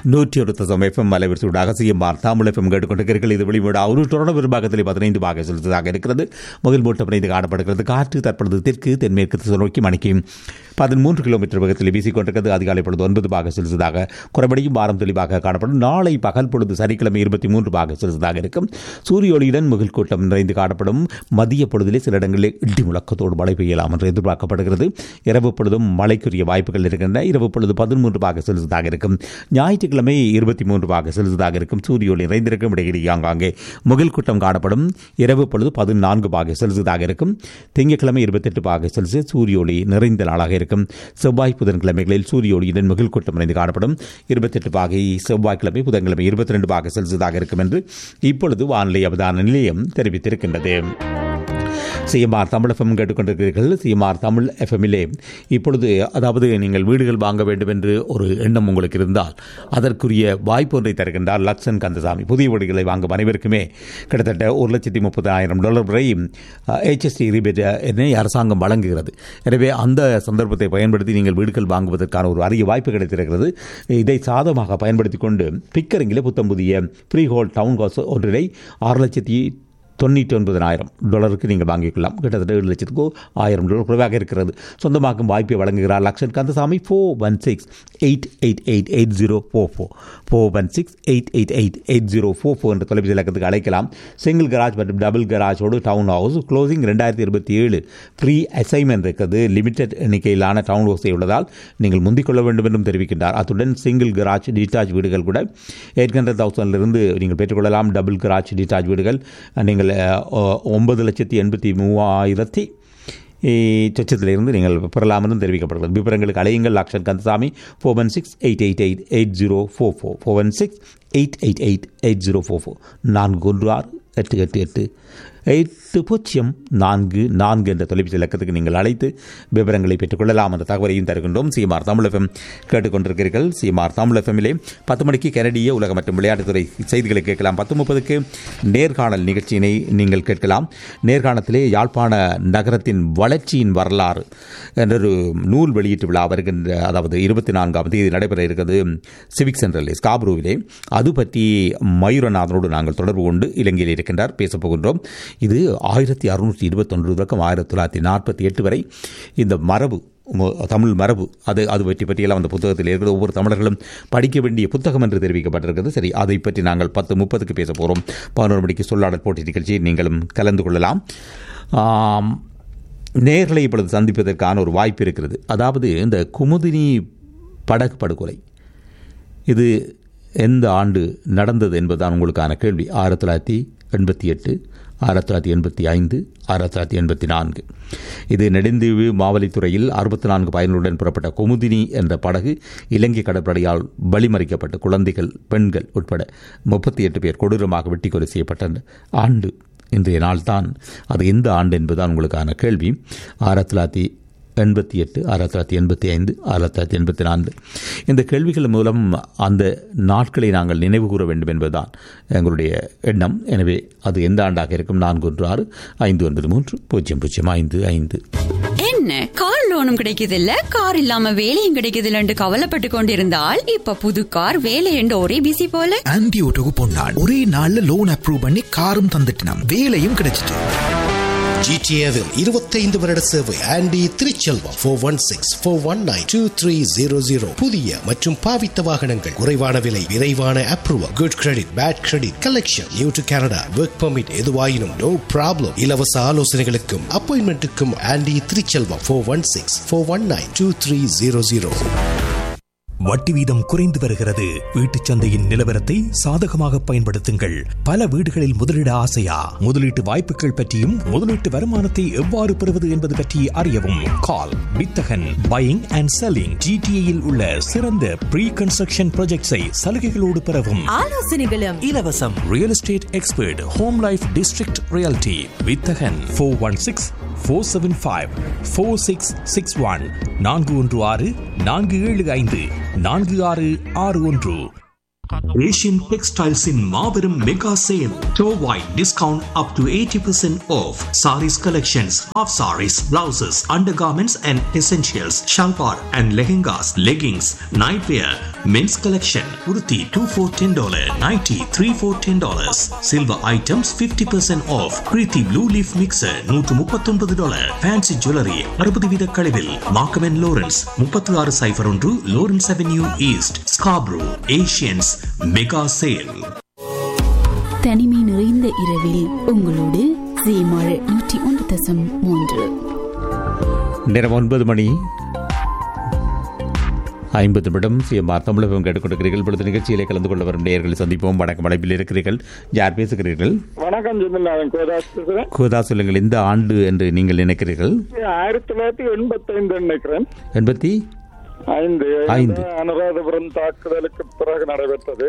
நூற்றி ஒரு தசம் எஃப்எம் அலைவரிசையூடாக சிஎம்ஆர் தமிழ் எஃப்எம் கேட்டுக்கொண்டிருக்கிறீர்கள் இது வெளிவீடு ஒரு தொடர் விரும்பாகத்தில் பதினைந்து பாக செலுத்ததாக இருக்கிறது முதல் மூட்டை பிணைந்து காணப்படுகிறது காற்று தற்பொழுது தெற்கு தென்மேற்கு திசை நோக்கி மணிக்கு பதிமூன்று கிலோமீட்டர் வேகத்தில் வீசிக்கொண்டிருக்கிறது அதிகாலை பொழுது ஒன்பது பாக செலுத்ததாக குறைபடியும் வாரம் தெளிவாக காணப்படும் நாளை பகல் பொழுது சனிக்கிழமை இருபத்தி மூன்று பாக செலுத்ததாக இருக்கும் சூரிய ஒளியுடன் முகில் கூட்டம் நிறைந்து காணப்படும் மதிய பொழுதிலே சில இடங்களில் இடி முழக்கத்தோடு மழை பெய்யலாம் என்று எதிர்பார்க்கப்படுகிறது இரவு பொழுதும் மழைக்குரிய வாய்ப்புகள் இருக்கின்றன இரவு பொழுது பதிமூன்று பாக செலுத்ததாக இருக்கும் ஞாயிற்றுக்கிழமை இருபத்தி மூன்று பாக செலுத்ததாக இருக்கும் சூரிய ஒளி நிறைந்திருக்கும் இடையிடையே ஆங்காங்கே முகில் கூட்டம் காணப்படும் இரவு பொழுது பதினான்கு பாக செலுத்ததாக இருக்கும் திங்கட்கிழமை இருபத்தெட்டு பாக செல்சியஸ் சூரிய ஒளி நிறைந்த நாளாக இருக்கும் செவ்வாய் புதன்கிழமைகளில் சூரிய ஒளியுடன் முகில் கூட்டம் நிறைந்து காணப்படும் இருபத்தெட்டு பாகை செவ்வாய்க்கிழமை புதன்கிழமை இருபத்தி ரெண்டு பாக செல்சியஸாக இருக்கும் என்று இப்பொழுது வானிலை அவதான நிலையம் தெரிவித்திருக்கின்றது சிஎம்ஆர் தமிழ் எஃப்எம் கேட்டுக்கொண்டிருக்கிறீர்கள் சிஎம்ஆர் தமிழ் எஃப்எம்மிலே இப்பொழுது அதாவது நீங்கள் வீடுகள் வாங்க வேண்டும் என்று ஒரு எண்ணம் உங்களுக்கு இருந்தால் அதற்குரிய வாய்ப்பு ஒன்றை தருகின்றார் லக்ஷன் கந்தசாமி புதிய வீடுகளை வாங்கும் அனைவருக்குமே கிட்டத்தட்ட ஒரு லட்சத்தி முப்பதாயிரம் டாலர் வரை ஹெச்எஸ்டி ரிபேட் என்னை அரசாங்கம் வழங்குகிறது எனவே அந்த சந்தர்ப்பத்தை பயன்படுத்தி நீங்கள் வீடுகள் வாங்குவதற்கான ஒரு அரிய வாய்ப்பு கிடைத்திருக்கிறது இதை சாதமாக பயன்படுத்தி கொண்டு பிக்கரிங்கிலே புத்தம் புதிய ஃப்ரீ ஹோல் டவுன் ஹவுஸ் ஒன்றினை ஆறு லட்சத்தி தொண்ணூற்றி ஒன்பதாயிரம் டாலருக்கு நீங்கள் வாங்கிக்கலாம் கிட்டத்தட்ட ஏழு லட்சத்துக்கு ஆயிரம் டாலர் குறைவாக இருக்கிறது சொந்தமாக்கும் வாய்ப்பை வழங்குகிறார் Lakshan Kandasamy four one six eight eight eight eight zero four four four one six eight eight eight eight zero four four என்ற தொலைபேசி இலக்கத்துக்கு அழைக்கலாம் சிங்கிள் கராஜ் மற்றும் டபுள் கராஜோடு டவுன் ஹவுஸ் க்ளோசிங் ரெண்டாயிரத்தி இருபத்தி ஏழு ஃப்ரீ அசைன்மெண்ட் இருக்கிறது லிமிடெட் எண்ணிக்கையிலான டவுன் ஹவுஸை உள்ளதால் நீங்கள் முந்திக் கொள்ள வேண்டும் என்றும் தெரிவிக்கின்றார் அத்துடன் சிங்கிள் கராஜ் டிட்டாச் வீடுகள் கூட எயிட் ஹண்ட்ரட் தௌசண்ட்லிருந்து நீங்கள் பெற்றுக்கொள்ளலாம் டபுள் கராஜ் டிட்டாச் வீடுகள் நீங்கள் ஒன்பது லட்சத்தி எண்பத்தி மூவாயிரத்தி சொச்சத்திலிருந்து நீங்கள் பெறலாம் என்றும் தெரிவிக்கப்படுகிறது விவரங்களுக்கு அலையுங்கள் Lakshan Kandasamy four one six eight eight eight eight zero four four four one six eight eight eight eight zero four four நான்கு ஒன்று ஆறு எட்டு எட்டு எட்டு எட்டு பூஜ்ஜியம் நான்கு நான்கு என்ற தொலைபேசி இலக்கத்துக்கு நீங்கள் அழைத்து விவரங்களை பெற்றுக்கொள்ளலாம் என்ற தகவலையும் தருகின்றோம் சிஎம்ஆர் தமிழ் எஃப்எம் கேட்டுக்கொண்டிருக்கிறீர்கள் சிஎம்ஆர் தமிழ் எஃப்எம்மிலே பத்து மணிக்கு கனடிய உலக மற்றும் விளையாட்டுத்துறை செய்திகளை கேட்கலாம் பத்து முப்பதுக்கு நேர்காணல் நிகழ்ச்சியினை நீங்கள் கேட்கலாம் நேர்காணத்திலே யாழ்ப்பாண நகரத்தின் வளர்ச்சியின் வரலாறு என்றொரு நூல் வெளியீட்டு விழா வருகின்ற அதாவது இருபத்தி நான்காம் தேதி நடைபெற இருக்கிறது சிவிக் சென்டரில் ஸ்காப்ரூவிலே அது பற்றி மயூரநாதனோடு நாங்கள் தொடர்பு கொண்டு இலங்கையில் இருக்கின்றார் பேசப் போகின்றோம் இது ஆயிரத்தி அறுநூற்றி இருபத்தொன்று தொடக்கம் ஆயிரத்தி தொள்ளாயிரத்தி நாற்பத்தி எட்டு வரை இந்த மரபு தமிழ் மரபு அது அது பற்றி பற்றியெல்லாம் அந்த புத்தகத்தில் இருக்கிறது ஒவ்வொரு தமிழர்களும் படிக்க வேண்டிய புத்தகம் என்று தெரிவிக்கப்பட்டிருக்கிறது சரி அதை பற்றி நாங்கள் பத்து முப்பதுக்கு பேச போகிறோம் பதினோரு மணிக்கு சொல்லாடல் போட்டி நிகழ்ச்சி நீங்களும் கலந்து கொள்ளலாம் நேர்களை இப்பொழுது சந்திப்பதற்கான ஒரு வாய்ப்பு இருக்கிறது அதாவது இந்த குமுதினி படகு படுகொலை இது எந்த ஆண்டு நடந்தது என்பதுதான் உங்களுக்கான கேள்வி ஆயிரத்தி தொள்ளாயிரத்தி எண்பத்தி எட்டு ஆயிரத்தி தொள்ளாயிரத்தி எண்பத்தி ஐந்து ஆயிரத்தி தொள்ளாயிரத்தி எண்பத்தி நான்கு இது நெடுந்தீவு மாவலித்துறையில் அறுபத்தி நான்கு பயணிகளுடன் புறப்பட்ட குமுதினி என்ற படகு இலங்கை கடற்படையால் வழிமறிக்கப்பட்டு குழந்தைகள் பெண்கள் உட்பட முப்பத்தி எட்டு பேர் கொடூரமாக வெட்டி கொலை செய்யப்பட்ட ஆண்டு இன்றைய நாள்தான் அது எந்த ஆண்டு என்பதுதான் உங்களுக்கான கேள்வி ஆயிரத்தி தொள்ளாயிரத்தி எண்பத்தி எட்டு ஆயிரத்தி தொள்ளாயிரத்தி எண்பத்தி ஐந்து ஆயிரத்தி தொள்ளாயிரத்தி எண்பத்தி நான்கு இந்த கேள்விகள் மூலம் அந்த நாட்களை நாங்கள் நினைவு கூற வேண்டும் என்பதுதான் எங்களுடைய எண்ணம் எனவே அது எந்த ஆண்டாக இருக்கும் நான்கு ஒன்று ஆறு ஐந்து ஒன்பது மூன்று பூஜ்ஜியம் பூஜ்ஜியம் ஐந்து ஐந்து என்ன கார் லோனும் கிடைக்குது இல்ல கார் இல்லாம வேலையும் கிடைக்குது இல்லன்னு கவலைப்பட்டு கொண்டிருந்தால் இப்ப புது கார் வேலை என்று ஒரே பிசி போல ஆன்டி ஓட்டோக்கு பொன்னாள் ஒரே நாள்ல லோன் அப்ரூவ் பண்ணி காரும் தந்துட்டினாம் வேலையும் கிடைச்சிட்டு ஜிடிஏவில் இருபத்தைந்து வருட சேவை Andy Thiruchelvam four one six four one nine two three zero zero புதிய மற்றும் பாவித்த வாகனங்கள் குறைவான விலை விரைவான approval good credit bad credit collection new to Canada work permit எதுவாயினும் நோ ப்ராப்ளம் இலவச ஆலோசனைகளுக்கும் அப்பாயின்மெண்ட்டுக்கும் Andy Thiruchelvam four one six four one nine two three zero zero வட்டி வீதம் குறைந்து வருகிறது வீட்டுச் சந்தையின் நிலவரத்தை சாதகமாக பயன்படுத்துங்கள் பல வீடுகளில் முதலீட ஆசையா முதலீட்டு வாய்ப்புகள் பற்றியும் முதலீட்டு வருமானத்தை எவ்வாறு பெறுவது என்பது பற்றி அறியவும் கால் வித்தகன் பையிங் அண்ட் செல்லிங் ஜிடிஏயில் உள்ள சிறந்த ப்ரீ கன்ஸ்ட்ரக்ஷன் ப்ராஜெக்ட்ஸை சலுகைகளோடு பெறவும் ஆலோசனைகளும் இலவசம் real estate expert home life district realty Vithagan four one six four seven five four six six one நான்கு ஒன்று ஆறு நான்கு ஏழு ஐந்து நான்கு ஆறு ஆறு ஒன்று ஏஷியன் டெக்ஸ்டைல்ஸின் மாபெரும் மெகா சேல் டோவாய் discount up to eighty percent off sarees collections of sarees blouses under garments and essentials salwar and lehengas leggings night wear men's collection உருத்தி two four ten dollar ninety three four ten dollars silver items fifty percent off Preethi blue leaf mixer நூற்று முப்பத்தொன்பது dollar fancy jewellery அறுபது வீத கழிவில் மார்க்கமென் Lawrence முப்பத்தி ஆறு cipher ஒன்று Lawrence avenue east Scarborough Asian's mega sale தனிமை நிறைந்த இரவில் உங்களோடு ஜீமாள் நூற்றி ஒன்று தசம் மூன்று நேரம் ஒன்பது மணி ஐம்பது நிமிடம் சிஎம்ஆர் தமிழகம் கேட்டுக்கொண்டிருக்கிறீர்கள் பொழுது நிகழ்ச்சியிலே கலந்து கொள்ள வரும் நேயர்களை சந்திப்போம் வணக்கம் அழைப்பில் இருக்கிறீர்கள் யார் பேசுகிறீர்கள் வணக்கம் ஜெமிலாதன் கோதாஸ் பேசுறேன் கோதா சொல்லுங்கள் இந்த ஆண்டு என்று நீங்கள் நினைக்கிறீர்கள் ஆயிரத்தி தொள்ளாயிரத்தி எண்பத்தி ஐந்து நினைக்கிறேன் எண்பத்தி ஐந்து ஐந்து. இந்த அனுராதபுரம் தாக்குதலுக்கு பிறகு நடைபெற்றது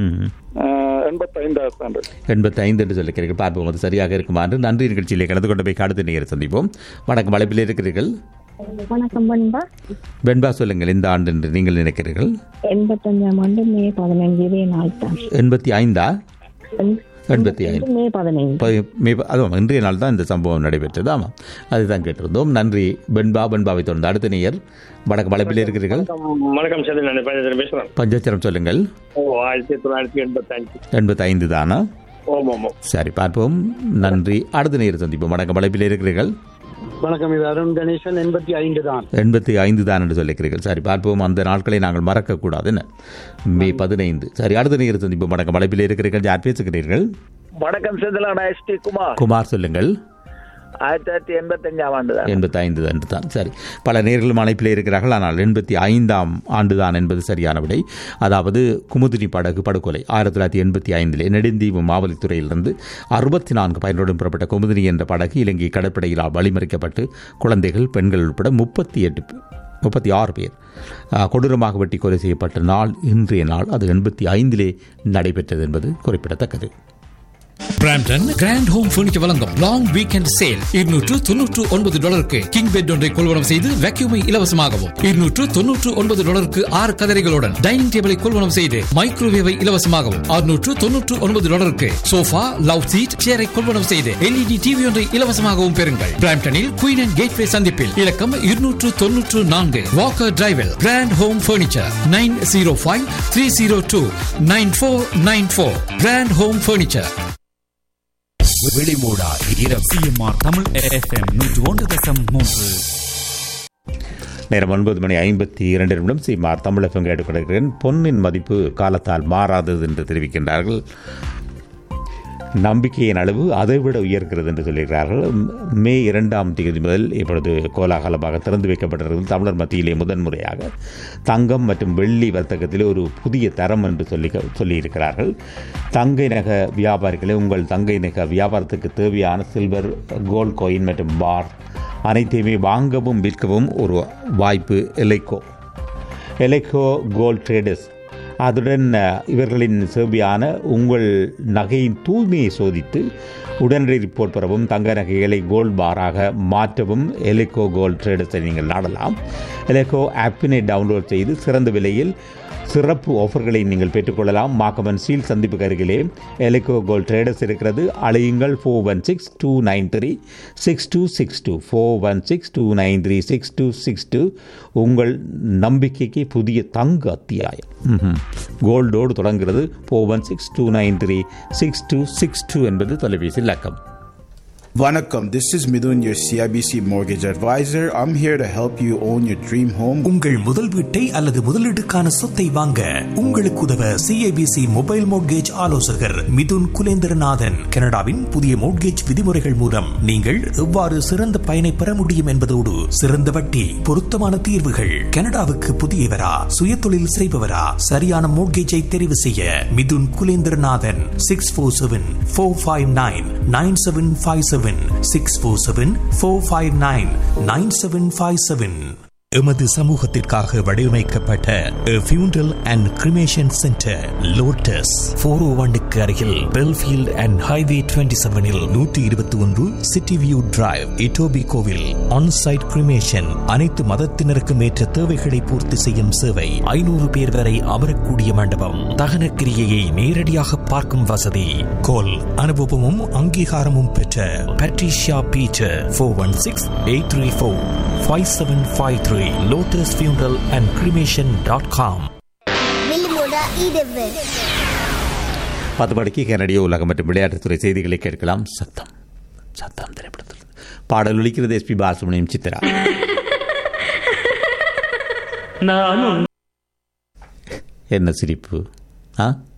எண்பத்தி ஐந்தாவது ஆண்டு எண்பத்தி ஐந்து என்று சொல்லிக்கிறீர்கள் பார்ப்போம் அது சரியாக இருக்குமா என்று நன்றி நிகழ்ச்சியிலே கலந்து கொண்டு போய் அடுத்த நேரம் சந்திப்போம் வணக்கம் அழைப்பில் இருக்கிறீர்கள் வணக்கம் பண்பா வெண்பா சொல்லுங்கள் இந்த ஆண்டு என்று நீங்கள் நினைக்கிறீர்கள் எண்பத்தஞ்சாம் ஆண்டு மே பதினஞ்சு இதே நாள் தான் எண்பத்தி ஐந்தா எண்பத்தி ஐந்து மே பதினைந்து ப- மே அதுவும் இன்றைய நாள் தான் இந்த சம்பவம் நடைபெற்றது ஆமாம் அதுதான் கேட்டிருந்தோம் நன்றி பெண்பா பெண்பாவை தொடர்ந்து அடுத்த நேயர் வணக்கம் வளப்பில் இருக்கிறீர்கள் வணக்கம் சந்திரன் நான் பஞ்சத்தில் பேசுறேன் பஞ்சாச்சரம் சொல்லுங்கள் ஓ ஆயிரத்தி தொள்ளாயிரத்தி எண்பத்தி அஞ்சு எண்பத்தி ஐந்து தானா ஓம் ஓம் சரி பார்ப்போம் நன்றி அடுத்த நேரம் சந்திப்போம் வணக்கம் வளப்பில் இருக்கிறீர்கள் வணக்கம் இது அருண் கணேசன் எண்பத்தி ஐந்து தான் எண்பத்தி ஐந்து தான் என்று சொல்லிக்கிறீர்கள் சரி பார்ப்போம் அந்த நாட்களை நாங்கள் மறக்கக்கூடாது என்ன மே பதினைந்து சரி அடுத்த நேரம் சந்திப்போம் வணக்கம் வளப்பில் இருக்கிறீர்கள் யார் பேசுகிறீர்கள் வணக்கம் செந்திலான எஸ் டி குமார் குமார் சொல்லுங்கள் ஆயிரத்தி தொள்ளாயிரத்தி எண்பத்தி அஞ்சாம் ஆண்டு தான் எண்பத்தி ஐந்து அன்று தான் சரி பல நேர்களும் அழைப்பில் இருக்கிறார்கள் ஆனால் எண்பத்தி ஐந்தாம் ஆண்டுதான் என்பது சரியான விடை அதாவது குமுதினி படகு படுகொலை ஆயிரத்தி தொள்ளாயிரத்தி எண்பத்தி ஐந்திலே நெடுந்தீவு மாவலித்துறையிலிருந்து அறுபத்தி நான்கு பயனுடன் புறப்பட்ட குமுதினி என்ற படகு இலங்கை கடற்படையிலால் வழிமறிக்கப்பட்டு குழந்தைகள் பெண்கள் உட்பட முப்பத்தி எட்டு முப்பத்தி ஆறு பேர் ஆ, கொடூரமாக வெட்டி கொலை செய்யப்பட்ட நாள் இன்றைய நாள் அது எண்பத்தி ஐந்திலே நடைபெற்றது என்பது குறிப்பிடத்தக்கது பிராம்டன் கிராண்ட் ஹோம் ஃபர்னிச்சர் வழங்கும் லாங் வீக்கெண்ட் சேல் இருநூற்று தொன்னூற்று ஒன்பது டாலருக்கு கிங் பெட் ஒன்றை கொள்வனம் செய்து வேக்யூமை இலவசமாகவும் இருநூற்று தொன்னூற்று ஒன்பது டாலருக்கு ஆறு கதரைகளுடன் டைனிங் டேபிளை கொள்வனம் செய்து மைக்ரோவேவை இலவசமாகவும் அறுநூற்று தொன்னூற்று ஒன்பது டாலருக்கு சோஃபா லவ் சீட் சேரை கொள்வனம் செய்து எல்இடி டிவி ஒன்றை இலவசமாகவும் பெறுங்கள் பிராம்டனில் குயின் அண்ட் கேட்வே சந்திப்பில் இலக்கம் இருநூற்று தொன்னூற்று நான்கு வாக்கர் டிரைவில் grand home furniture nine zero five three zero two nine four nine four grand home furniture வெளிமூடா இரவு சிஎம்ஆர் தமிழ் எஃப்எம் நூற்று ஒன்று தசம் மூன்று நேரம் ஒன்பது மணி ஐம்பத்தி இரண்டு நிமிடம் சீமார் தமிழகம் கேட்டுக்கொண்டிருக்கிறேன் பொன்னின் மதிப்பு காலத்தால் மாறாதது என்று தெரிவிக்கின்றார்கள் நம்பிக்கையின் அளவு அதைவிட உயர்கிறது என்று சொல்லியிருக்கிறார்கள் மே இரண்டாம் தேதி முதல் இப்பொழுது கோலாகலமாக திறந்து வைக்கப்பட்டிருக்கிறது தமிழர் மத்தியிலே முதன்முறையாக தங்கம் மற்றும் வெள்ளி வர்த்தகத்திலே ஒரு புதிய தரம் என்று சொல்லி சொல்லியிருக்கிறார்கள் தங்கை நக வியாபாரிகளே உங்கள் தங்கை நக வியாபாரத்துக்கு தேவையான சில்வர் கோல்ட் காயின் மற்றும் பார் அனைத்தையுமே வாங்கவும் விற்கவும் ஒரு வாய்ப்பு எலைக்கோ எலைக்கோ கோல்ட் ட்ரேடர்ஸ் அதுடன் அஹ், இவர்களின் சேவையான உங்கள் நகையின் தூய்மையை சோதித்து உடனடி ரிப்போர்ட் பெறவும் தங்க நகைகளை கோல்ட் பாராக மாற்றவும் எலிகோ கோல்ட் ட்ரேடர்ஸை நீங்கள் நாடலாம் எலிகோ ஆப்பினை டவுன்லோட் செய்து சிறந்த விலையில் சிறப்பு ஆஃபர்களை நீங்கள் பெற்றுக்கொள்ளலாம் மாக்கமன் சீல் சந்திப்புக்கு அருகிலே எலிகோ கோல்ட் ட்ரேடர்ஸ் இருக்கிறது அழையுங்கள் four one six two nine three six two six two four one six two nine three six two six two உங்கள் நம்பிக்கைக்கு புதிய தங்க அத்தியாயம் ம்ஹும். கோல்டோடு தொடங்குகிறது four one six two nine three six two six two என்பது தொலைபேசி இலக்கம் Vanakkam, this is Midun, your CIBC mortgage advisor. I'm here to help you own your dream home. உங்கள் முதல் வீட்டை அல்லது முதலீட்டுக்கான சொத்தை வாங்க உங்களுக்கு உதவ சிஐபிசி மொபைல் மோட்கேஜ் ஆலோசகர் மிதுன் குலேந்திரநாதன் கனடாவின் புதிய மோட்கேஜ் விதிமுறைகள் மூலம் நீங்கள் எவ்வாறு சிறந்த பயனை பெற முடியும் என்பதோடு சிறந்த வட்டி பொருத்தமான தீர்வுகள் கனடாவுக்கு புதியவரா சுயதொழில் செய்பவரா சரியான மோட்கேஜை தெரிவு செய்ய Mithun Kulendranathan six four seven four five nine nine seven five seven six four seven four five nine nine seven five seven எமது சமூகத்திற்காக வடிவமைக்கப்பட்ட funeral and cremation centre lotus four O ஒன்னுக்கு அருகில் பெல்ஃபீல்ட் அண்ட் ஹைவே டுவெண்ட்டி செவனில் நூற்றி இருபத்தி ஒன்று city view drive இட்டோபி கோவில் ஆன்சைட் கிரிமேஷன் அனைத்து மதத்தினருக்கும் ஏற்ற தேவைகளை பூர்த்தி செய்யும் சேவை ஐநூறு பேர் வரை அமரக்கூடிய மண்டபம் தகன கிரியையை நேரடியாக பார்க்கும் வசதி கோல் அனுபவமும் அங்கீகாரமும் பெற்ற Patricia Peter four one six eight three four five seven five three lotus funeral and cremation dot com பத்து மணிக்கு கனடிய உலகம் மற்றும் விளையாட்டுத்துறை செய்திகளை கேட்கலாம் சத்தம் சத்தம் திரைப்படத்தில் பாடல் ஒலிக்கிறது எஸ்பி பாலசுமணியம் சித்ரா என்ன சிரிப்பு ஆ